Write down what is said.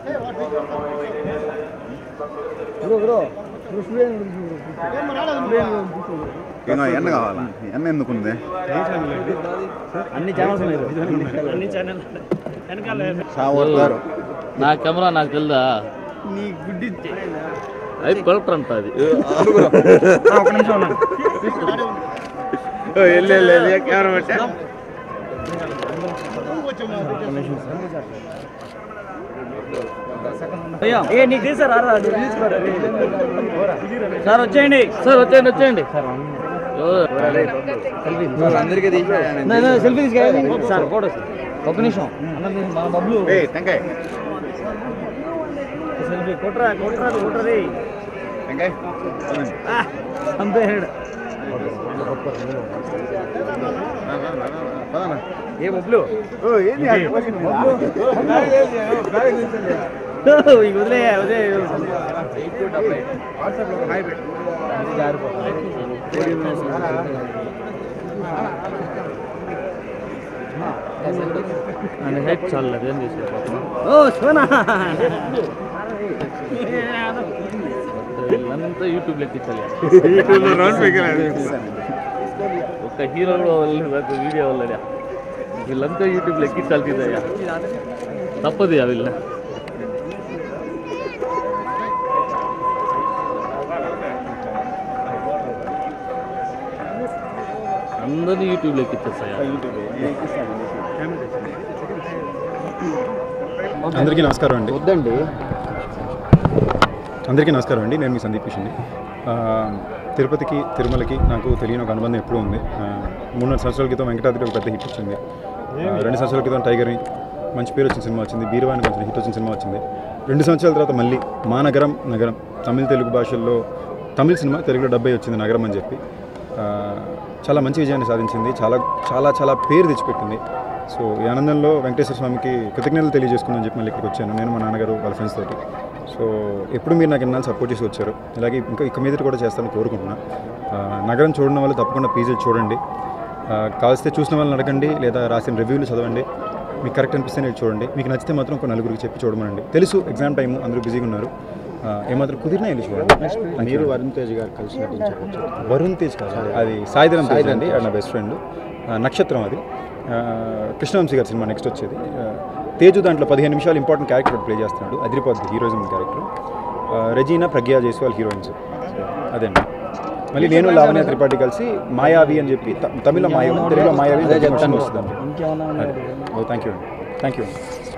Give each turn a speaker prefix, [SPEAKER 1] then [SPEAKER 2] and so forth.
[SPEAKER 1] ఏమో ఎన్న కావాలా ఎన్న ఎందుకుంది
[SPEAKER 2] అన్ని ఛానల్స్ ఉన్నాయి అన్ని ఛానల్
[SPEAKER 1] సావతారు
[SPEAKER 3] నా కెమెరా నాకు తెలుదా
[SPEAKER 2] నీ గుడ్డి
[SPEAKER 3] అది కొలటర్ అంట అది
[SPEAKER 2] ఒక నిమిషం ఉన్నా
[SPEAKER 1] కెమెరా పెట్టా
[SPEAKER 2] అయ్యా ఏ నీకు తీసారు రా సార్ వచ్చేయండి
[SPEAKER 3] సార్ వచ్చేయండి వచ్చేయండి
[SPEAKER 1] అందరికీ
[SPEAKER 2] సెల్ఫీ తీసుకెళ్ళండి సార్ ఫోటో ఒక నిమిషం అన్నది మన బబ్లు
[SPEAKER 1] టెంకాయ్
[SPEAKER 2] సెల్ఫీ కొట్రా కొట్రా కొట్రా రే
[SPEAKER 1] టెంకాయ్
[SPEAKER 2] అంపేడు ఏ బబ్లు ఇక వదిలే వదిలే
[SPEAKER 3] అని హైట్ చాలు అదేం చేసేది
[SPEAKER 2] ఓ సోనా
[SPEAKER 3] వీళ్ళంతా యూట్యూబ్ లెక్కించాలి ఒక్క హీరో కూడా వల్లే నాకు వీడియో వల్లనే వీళ్ళంతా యూట్యూబ్ లెక్కించాలి తీదయ్యా తప్పదు వీళ్ళ అందరినీ యూట్యూబ్ లెక్కించేస్తాయా
[SPEAKER 4] అందరికీ నమస్కారం అండి
[SPEAKER 2] వద్దండి
[SPEAKER 4] అందరికీ నమస్కారం అండి నేను మీ సందీప్ కిషన్ తిరుపతికి తిరుమలకి నాకు తెలియని ఒక అనుబంధం ఎప్పుడూ ఉంది ఆ, మూడున్నర సంవత్సరాల క్రితం వెంకటాద్రి ఒక పెద్ద హిట్ వచ్చింది ఆ, రెండు సంవత్సరాల క్రితం టైగర్ మంచి పేరు వచ్చిన సినిమా వచ్చింది బీరవాణి కొంచెం హిట్ వచ్చిన సినిమా వచ్చింది రెండు సంవత్సరాల తర్వాత మళ్ళీ మా నగరం నగరం తమిళ తెలుగు భాషల్లో తమిళ సినిమా తెలుగులో డెబ్బై వచ్చింది నగరం అని చెప్పి ఆ, చాలా మంచి విజయాన్ని సాధించింది చాలా చాలా చాలా పేరు తెచ్చిపెట్టింది సో ఈ ఆనందంలో వెంకటేశ్వర స్వామికి కృతజ్ఞతలు తెలియజేసుకుందని చెప్పి మళ్ళీ ఇక్కడికి వచ్చాను నేను మా నాన్నగారు వాళ్ళ ఫ్రెండ్స్ తోటి సో ఎప్పుడు మీరు నాకు ఎన్నాళ్ళు సపోర్ట్ చేసి వచ్చారు ఇలాగే ఇంకా ఇక మీదట కూడా చేస్తానని కోరుకుంటున్నా ఆ, నగరం చూడడం వల్ల తప్పకుండా పీజీలు చూడండి ఆ, కావలిస్తే చూసిన వాళ్ళని అడగండి లేదా రాసిన రివ్యూలు చదవండి మీకు కరెక్ట్ అనిపిస్తే నేను చూడండి మీకు నచ్చితే మాత్రం ఒక నలుగురికి చెప్పి చూడమనండి తెలుసు ఎగ్జామ్ టైం అందరూ బిజీగా ఉన్నారు ఆ, ఏమాత్రం కుదిరినా వెళ్ళి చూడండి మీరు వరుణ్ తేజ్ గారు కలిసి నటించారు వరుణ్ తేజ్ కాదు అది సాయిధరం తేజ్ అండి అది నా బెస్ట్ ఫ్రెండ్ నక్షత్రం అది ఆ, కృష్ణవంశీ గారి సినిమా నెక్స్ట్ వచ్చేది ఆ, తేజు దాంట్లో పదిహేను నిమిషాలు ఇంపార్టెంట్ క్యారెక్టర్ ప్లే చేస్తున్నాడు అదిరిపోద్ది heroism character Regina Pragya Jaiswal heroines అదండి మళ్ళీ నేను లావణ్య త్రిపాఠి కలిసి మాయావి అని చెప్పి త- తమిళ మాయావి తెలుగులో మాయావి వస్తుందండి
[SPEAKER 2] ఇంకేమన్నా
[SPEAKER 4] ఓ థ్యాంక్ యూ అండి థ్యాంక్ యూ అండి